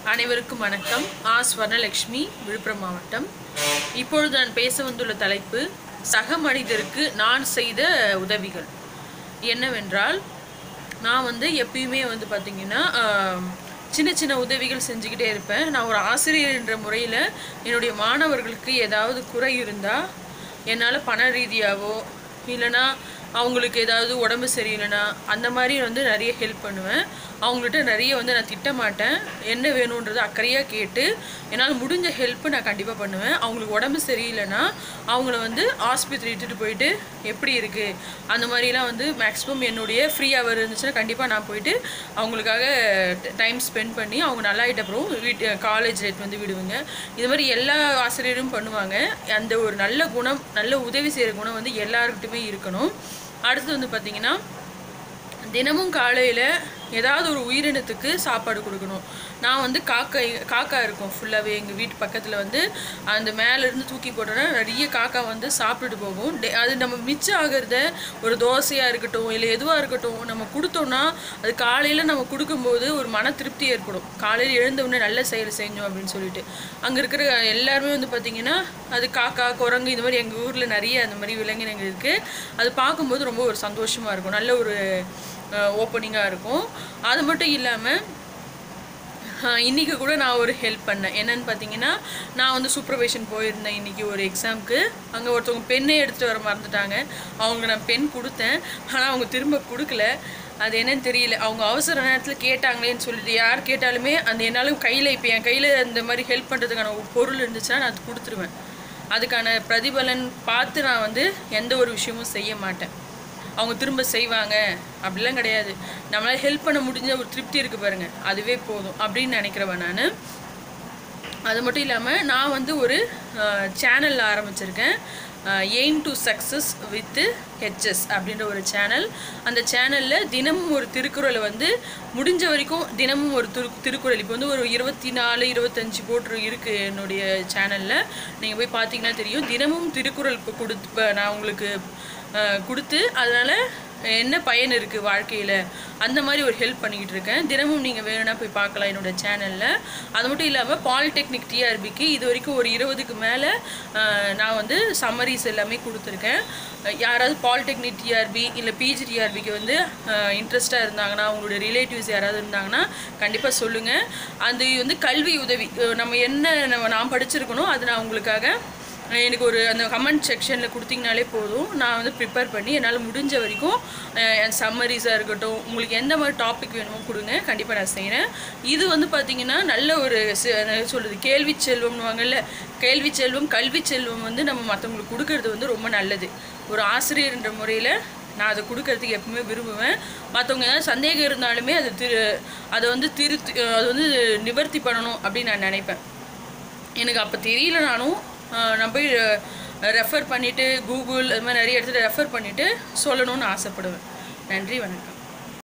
அனைவருக்கும் வணக்கம் ஆ ஸ்வர்ணலக்ஷ்மி விழுப்புரம் மாவட்டம் இப்பொழுது நான் பேச வந்துள்ள தலைப்பு சக மனிதருக்கு நான் செய்த உதவிகள் என்னவென்றால் நான் வந்து எப்பயுமே வந்து பார்த்திங்கன்னா ஆம், சின்ன சின்ன உதவிகள் செஞ்சுக்கிட்டே இருப்பேன் நான் ஒரு ஆசிரியர் என்ற முறையில் என்னுடைய மாணவர்களுக்கு ஏதாவது குறை இருந்தால் என்னால் பண ரீதியாவோ இல்லைன்னா அவங்களுக்கு ஏதாவது உடம்பு சரியில்லைன்னா அந்த மாதிரி வந்து நிறைய ஹெல்ப் பண்ணுவேன் அவங்கள்ட்ட நிறைய வந்து நான் திட்ட மாட்டேன் என்ன வேணுன்றது அக்கறையாக கேட்டு என்னால் முடிஞ்ச ஹெல்ப்பு நான் கண்டிப்பாக பண்ணுவேன் அவங்களுக்கு உடம்பு சரியில்லைன்னா அவங்கள வந்து ஆஸ்பத்திரி இட்டுட்டு போயிட்டு எப்படி இருக்குது அந்த மாதிரிலாம் வந்து மேக்ஸிமம் என்னுடைய ஃப்ரீ ஹவர் இருந்துச்சுன்னா கண்டிப்பாக நான் போயிட்டு அவங்களுக்காக டைம் ஸ்பெண்ட் பண்ணி அவங்க நல்லாயிட்ட அப்புறம் வீட்டு காலேஜ் ரேட் வந்து விடுவேங்க இது மாதிரி எல்லா ஆசிரியரும் பண்ணுவாங்க அந்த ஒரு நல்ல குணம் நல்ல உதவி செய்கிற குணம் வந்து எல்லாருக்கிட்டுமே இருக்கணும் அடுத்து வந்து பார்த்திங்கன்னா தினமும் காலையில் ஏதாவது ஒரு உயிரினத்துக்கு சாப்பாடு கொடுக்கணும் நான் வந்து காக்கா காக்கா இருக்கும் ஃபுல்லாகவே எங்கள் வீட்டு பக்கத்தில் வந்து அந்த மேலேருந்து தூக்கி போட்டோன்னா நிறைய காக்கா வந்து சாப்பிட்டுட்டு போகும் டே- அது நம்ம மிச்சம் ஆகிறத ஒரு தோசையாக இருக்கட்டும் இல்லை எதுவாக இருக்கட்டும் நம்ம கொடுத்தோம்னா அது காலையில் நம்ம கொடுக்கும்போது ஒரு மன திருப்தி ஏற்படும் காலையில் எழுந்த உடனே நல்ல செயல் செஞ்சோம் அப்படின்னு சொல்லிட்டு அங்கே இருக்கிற எல்லாருமே வந்து பார்த்திங்கன்னா அது காக்கா குரங்கு இந்த மாதிரி எங்கள் ஊரில் நிறைய அந்த மாதிரி விலங்கினங்கள் இருக்குது அது பார்க்கும்போது ரொம்ப ஒரு சந்தோஷமாக இருக்கும் நல்ல ஒரு ஓப்பனிங்காக இருக்கும் அது மட்டும் இல்லாமல் இன்றைக்கி கூட நான் ஒரு ஹெல்ப் பண்ணேன் என்னன்னு பார்த்தீங்கன்னா நான் வந்து சூப்பர்வைஷன் போயிருந்தேன் இன்றைக்கி ஒரு எக்ஸாமுக்கு அங்கே ஒருத்தவங்க பெண்ணே எடுத்துகிட்டு வர மறந்துட்டாங்க அவங்க நான் பென் கொடுத்தேன் ஆனால் அவங்க திரும்ப கொடுக்கல அது என்னன்னு தெரியல அவங்க அவசர நேரத்தில் கேட்டாங்களேன்னு சொல்லிட்டு யார் கேட்டாலுமே அந்த என்னாலும் கையில் இப்போ என் கையில் அந்த மாதிரி ஹெல்ப் பண்ணுறதுக்கான ஒரு பொருள் இருந்துச்சுன்னா நான் அது கொடுத்துருவேன் அதுக்கான பிரதிபலன் பார்த்து நான் வந்து எந்த ஒரு விஷயமும் செய்ய மாட்டேன் அவங்க திரும்ப செய்வாங்க அப்படிலாம் கிடையாது நம்மளால் ஹெல்ப் பண்ண முடிஞ்ச ஒரு திருப்தி இருக்குது பாருங்க அதுவே போதும் அப்படின்னு நினைக்கிறவன் நான் அது மட்டும் இல்லாமல் நான் வந்து ஒரு சேனல் ஆரம்பிச்சிருக்கேன் aim to success with HS அப்படின்ற ஒரு சேனல் அந்த சேனலில் தினமும் ஒரு திருக்குறளை வந்து முடிஞ்ச வரைக்கும் தினமும் ஒரு திரு திருக்குறள் இப்போ வந்து ஒரு இருபத்தி நாலு இருபத்தஞ்சி போட்டு இருக்குது என்னுடைய சேனலில் நீங்கள் போய் பார்த்தீங்கன்னா தெரியும் தினமும் திருக்குறள் இப்போ கொடுத்து இப்ப நான் உங்களுக்கு அஹ், கொடுத்து அதனால் என்ன பயன் இருக்குது வாழ்க்கையில் அந்த மாதிரி ஒரு ஹெல்ப் பண்ணிக்கிட்டு இருக்கேன் தினமும் நீங்கள் வேணும்னா போய் பார்க்கலாம் என்னோட சேனலில் அது மட்டும் இல்லாமல் பாலிடெக்னிக் டிஆர்பிக்கு இது வரைக்கும் ஒரு இருபதுக்கு மேலே நான் வந்து சம்மரிஸ் எல்லாமே கொடுத்துருக்கேன் அஹ் யாராவது பாலிடெக்னிக் டிஆர்பி இல்லை பிஜி டிஆர்பிக்கு வந்து இன்ட்ரெஸ்ட்டாக இருந்தாங்கன்னா அவங்களோட ரிலேட்டிவ்ஸ் யாராவது இருந்தாங்கன்னா கண்டிப்பாக சொல்லுங்கள் அது வந்து கல்வி உதவி அஹ் நம்ம என்ன நம்ம நான் படிச்சிருக்கணும் அது நான் உங்களுக்காக எனக்கு ஒரு அந்த கமெண்ட் செக்ஷனில் கொடுத்தீங்கனாலே போதும் நான் வந்து ப்ரிப்பேர் பண்ணி என்னால் முடிஞ்ச வரைக்கும் அஹ், என் சம்மரிஸாக இருக்கட்டும் உங்களுக்கு எந்த மாதிரி டாபிக் வேணுமோ கொடுங்க கண்டிப்பாக நான் செய்கிறேன் இது வந்து பார்த்திங்கன்னா நல்ல ஒரு சி- என்ன சொல்கிறது கேள்வி செல்வம்னுவாங்கல்ல கேள்வி செல்வம் கல்வி செல்வம் வந்து நம்ம மற்றவங்களுக்கு கொடுக்கறது வந்து ரொம்ப நல்லது ஒரு ஆசிரியர்ன்ற முறையில் நான் அதை கொடுக்கறதுக்கு எப்பவுமே விரும்புவேன் மற்றவங்க ஏதாவது சந்தேகம் இருந்தாலுமே அது திரு அதை வந்து திருத்தி அது வந்து நிவர்த்தி பண்ணணும் அப்படின்னு நான் நினைப்பேன் எனக்கு அப்போ தெரியலனாலும் ஆஹ், நான் போய் ரெஃபர் பண்ணிவிட்டு கூகுள் அது மாதிரி நிறைய இடத்துல ரெஃபர் பண்ணிவிட்டு சொல்லணும்னு ஆசைப்படுவேன் நன்றி வணக்கம்